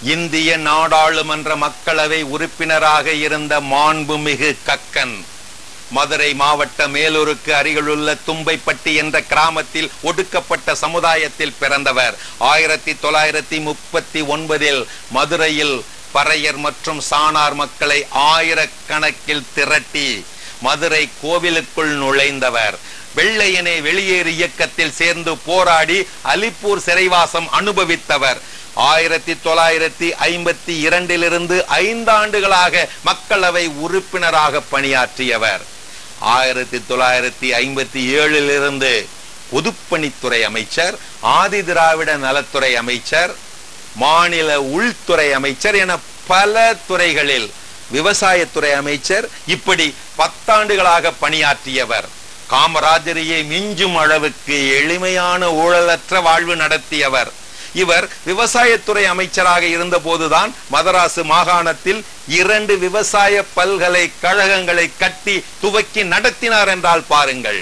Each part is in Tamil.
இந்திய நாடாளுமன்ற மக்களவை உறுப்பினராக இருந்த மாண்புமிகு கக்கன் மதுரை மாவட்ட மேலூருக்கு அருகிலுள்ள தும்பைப்பட்டி என்ற கிராமத்தில் ஒடுக்கப்பட்ட சமுதாயத்தில் பிறந்தவர் ஆயிரத்தி தொள்ளாயிரத்தி முப்பத்தி ஒன்பதில் மதுரையில் பறையர் மற்றும் சாணார் மக்களை ஆயிரக்கணக்கில் திரட்டி மதுரை கோவிலுக்குள் நுழைந்தவர் வெள்ளையனே வெளியேறு இயக்கத்தில் சேர்ந்து போராடி அலிப்பூர் சிறைவாசம் அனுபவித்தவர் ஆயிரத்தி தொள்ளாயிரத்தி ஐம்பத்தி இரண்டிலிருந்து ஐந்தாண்டுகளாக மக்களவை உறுப்பினராக பணியாற்றியவர் ஆயிரத்தி தொள்ளாயிரத்தி ஐம்பத்தி ஏழிலிருந்து பொதுப்பணித்துறை அமைச்சர் ஆதி திராவிட நலத்துறை அமைச்சர் மாநில உள்துறை அமைச்சர் என பல துறைகளில் விவசாயத்துறை அமைச்சர் இப்படி பத்தாண்டுகளாக பணியாற்றியவர் காமராஜரையே மிஞ்சும் அளவுக்கு எளிமையான ஊழலற்ற வாழ்வு நடத்தியவர் இவர் விவசாயத்துறை அமைச்சராக இருந்த போதுதான் மதராசு மாகாணத்தில் இரண்டு விவசாய பல்கலைக்கழகங்களை கட்டி துவக்கி நடத்தினார் என்றால் பாருங்கள்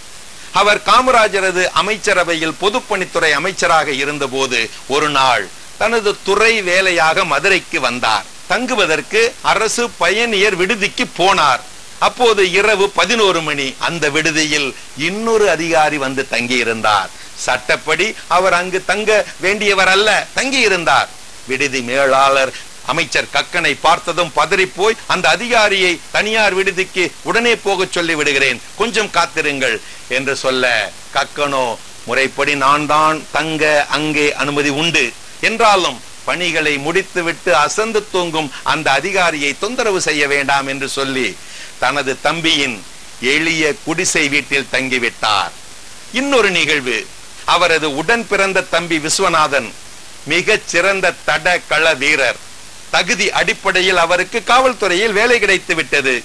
அவர் காமராஜரது அமைச்சரவையில் பொதுப்பணித்துறை அமைச்சராக இருந்தபோது ஒரு நாள் தனது துறை வேலையாக மதுரைக்கு வந்தார் தங்குவதற்கு அரசு பயணியர் விடுதிக்கு போனார் அப்போது இரவு பதினோரு மணி அந்த விடுதியில் இன்னொரு அதிகாரி வந்து தங்கியிருந்தார் சட்டப்படி அவர் அங்கு தங்க வேண்டியவர் அல்ல தங்கி இருந்தார் விடுதி மேலாளர் அமைச்சர் கக்கனை பார்த்ததும் பதறி போய் அந்த அதிகாரியை தனியார் விடுதிக்கு உடனே போக சொல்லி விடுகிறேன் கொஞ்சம் காத்திருங்கள் என்று சொல்ல கக்கனோ முறைப்படி நான் தான் தங்க அங்கே அனுமதி உண்டு என்றாலும் பணிகளை முடித்துவிட்டு அசந்து தூங்கும் அந்த அதிகாரியை தொந்தரவு செய்ய வேண்டாம் என்று சொல்லி தனது தம்பியின் எளிய குடிசை வீட்டில் தங்கிவிட்டார் இன்னொரு நிகழ்வு அவரது உடன் பிறந்த தம்பி விஸ்வநாதன் மிகச் சிறந்த தட கள வீரர் தகுதி அடிப்படையில் அவருக்கு காவல்துறையில் வேலை கிடைத்து விட்டது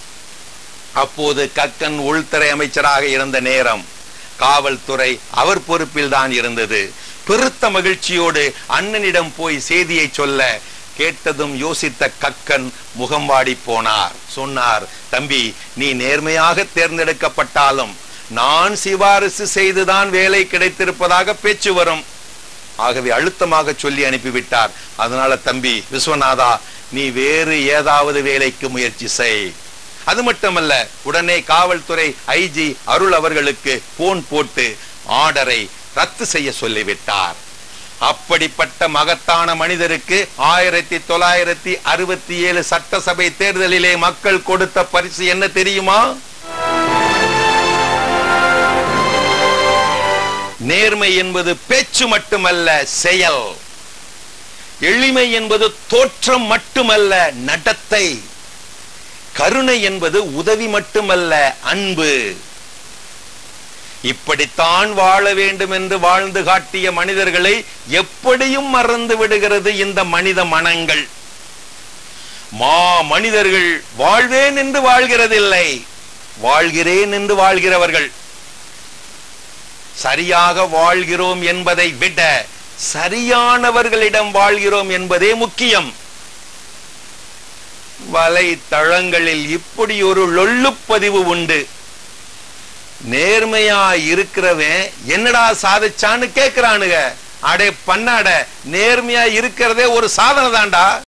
அப்போது கக்கன் உள்துறை அமைச்சராக இருந்த நேரம் காவல்துறை அவர் பொறுப்பில் தான் இருந்தது பெருத்த மகிழ்ச்சியோடு அண்ணனிடம் போய் செய்தியை சொல்ல கேட்டதும் யோசித்த கக்கன் முகம் வாடி போனார் சொன்னார் தம்பி நீ நேர்மையாக தேர்ந்தெடுக்கப்பட்டாலும் நான் சிபாரிசு செய்துதான் வேலை கிடைத்திருப்பதாக பேச்சு வரும் ஆகவே அழுத்தமாக சொல்லி அனுப்பிவிட்டார் அதனால தம்பி விஸ்வநாதா நீ வேறு ஏதாவது வேலைக்கு முயற்சி செய் அது மட்டுமல்ல உடனே காவல்துறை ஐஜி அருள் அவர்களுக்கு போன் போட்டு ஆர்டரை ரத்து செய்ய சொல்லிவிட்டார் அப்படிப்பட்ட மகத்தான மனிதருக்கு ஆயிரத்தி தொள்ளாயிரத்தி அறுபத்தி ஏழு சட்டசபை தேர்தலிலே மக்கள் கொடுத்த பரிசு என்ன தெரியுமா நேர்மை என்பது பேச்சு மட்டுமல்ல செயல் எளிமை என்பது தோற்றம் மட்டுமல்ல நடத்தை கருணை என்பது உதவி மட்டுமல்ல அன்பு இப்படித்தான் வாழ வேண்டும் என்று வாழ்ந்து காட்டிய மனிதர்களை எப்படியும் மறந்து விடுகிறது இந்த மனித மனங்கள் மா மனிதர்கள் வாழ்வேன் என்று வாழ்கிறதில்லை வாழ்கிறேன் என்று வாழ்கிறவர்கள் சரியாக வாழ்கிறோம் என்பதை விட சரியானவர்களிடம் வாழ்கிறோம் என்பதே முக்கியம் வலைத்தளங்களில் இப்படி ஒரு லொள்ளுப்பதிவு உண்டு நேர்மையா இருக்கிறவன் என்னடா சாதிச்சான்னு கேக்குறானுங்க அடே பண்ணாட நேர்மையா இருக்கிறதே ஒரு சாதனை தான்டா